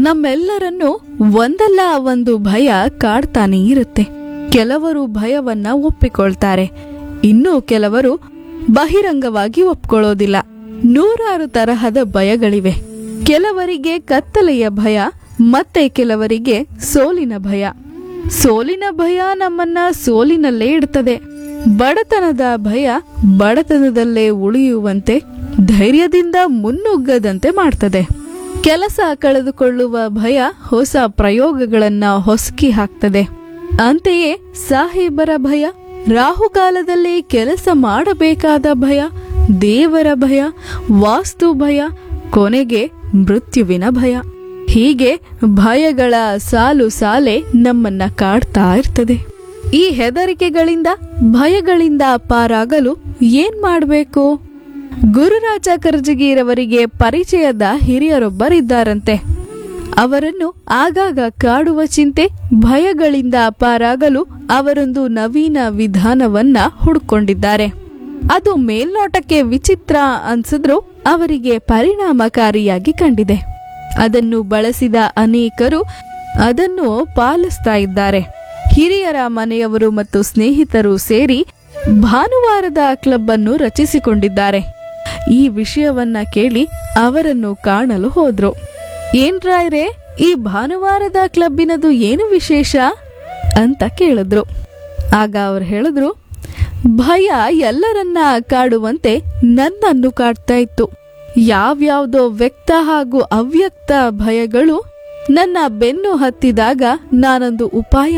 ನಮ್ಮೆಲ್ಲರನ್ನು ಒಂದಲ್ಲ ಒಂದು ಭಯ ಕಾಡ್ತಾನೆ ಇರುತ್ತೆ ಕೆಲವರು ಭಯವನ್ನ ಒಪ್ಪಿಕೊಳ್ತಾರೆ ಇನ್ನು ಕೆಲವರು ಬಹಿರಂಗವಾಗಿ ಒಪ್ಕೊಳ್ಳೋದಿಲ್ಲ ನೂರಾರು ತರಹದ ಭಯಗಳಿವೆ ಕೆಲವರಿಗೆ ಕತ್ತಲೆಯ ಭಯ ಮತ್ತೆ ಕೆಲವರಿಗೆ ಸೋಲಿನ ಭಯ ಸೋಲಿನ ಭಯ ನಮ್ಮನ್ನ ಸೋಲಿನಲ್ಲೇ ಇಡ್ತದೆ ಬಡತನದ ಭಯ ಬಡತನದಲ್ಲೇ ಉಳಿಯುವಂತೆ ಧೈರ್ಯದಿಂದ ಮುನ್ನುಗ್ಗದಂತೆ ಮಾಡ್ತದೆ ಕೆಲಸ ಕಳೆದುಕೊಳ್ಳುವ ಭಯ ಹೊಸ ಪ್ರಯೋಗಗಳನ್ನ ಹೊಸಕಿ ಹಾಕ್ತದೆ ಅಂತೆಯೇ ಸಾಹೇಬರ ಭಯ ರಾಹುಕಾಲದಲ್ಲಿ ಕೆಲಸ ಮಾಡಬೇಕಾದ ಭಯ ದೇವರ ಭಯ ವಾಸ್ತು ಭಯ ಕೊನೆಗೆ ಮೃತ್ಯುವಿನ ಭಯ ಹೀಗೆ ಭಯಗಳ ಸಾಲು ಸಾಲೆ ನಮ್ಮನ್ನ ಕಾಡ್ತಾ ಇರ್ತದೆ ಈ ಹೆದರಿಕೆಗಳಿಂದ ಭಯಗಳಿಂದ ಪಾರಾಗಲು ಏನ್ ಮಾಡಬೇಕು ಗುರುರಾಜ ಕರ್ಜಗಿರವರಿಗೆ ಪರಿಚಯದ ಹಿರಿಯರೊಬ್ಬರಿದ್ದಾರಂತೆ ಅವರನ್ನು ಆಗಾಗ ಕಾಡುವ ಚಿಂತೆ ಭಯಗಳಿಂದ ಪಾರಾಗಲು ಅವರೊಂದು ನವೀನ ವಿಧಾನವನ್ನ ಹುಡ್ಕೊಂಡಿದ್ದಾರೆ ಅದು ಮೇಲ್ನೋಟಕ್ಕೆ ವಿಚಿತ್ರ ಅನ್ಸಿದ್ರೂ ಅವರಿಗೆ ಪರಿಣಾಮಕಾರಿಯಾಗಿ ಕಂಡಿದೆ ಅದನ್ನು ಬಳಸಿದ ಅನೇಕರು ಅದನ್ನು ಪಾಲಿಸ್ತಾ ಇದ್ದಾರೆ ಹಿರಿಯರ ಮನೆಯವರು ಮತ್ತು ಸ್ನೇಹಿತರು ಸೇರಿ ಭಾನುವಾರದ ಕ್ಲಬ್ ಅನ್ನು ರಚಿಸಿಕೊಂಡಿದ್ದಾರೆ ಈ ವಿಷಯವನ್ನ ಕೇಳಿ ಅವರನ್ನು ಕಾಣಲು ಹೋದ್ರು ಏನ್ರಾಯ್ರೆ ಈ ಭಾನುವಾರದ ಕ್ಲಬ್ಬಿನದು ಏನು ವಿಶೇಷ ಅಂತ ಕೇಳಿದ್ರು ಆಗ ಅವ್ರು ಹೇಳಿದ್ರು ಭಯ ಎಲ್ಲರನ್ನ ಕಾಡುವಂತೆ ನನ್ನನ್ನು ಕಾಡ್ತಾ ಇತ್ತು ಯಾವ್ಯಾವ್ದೋ ವ್ಯಕ್ತ ಹಾಗೂ ಅವ್ಯಕ್ತ ಭಯಗಳು ನನ್ನ ಬೆನ್ನು ಹತ್ತಿದಾಗ ನಾನೊಂದು ಉಪಾಯ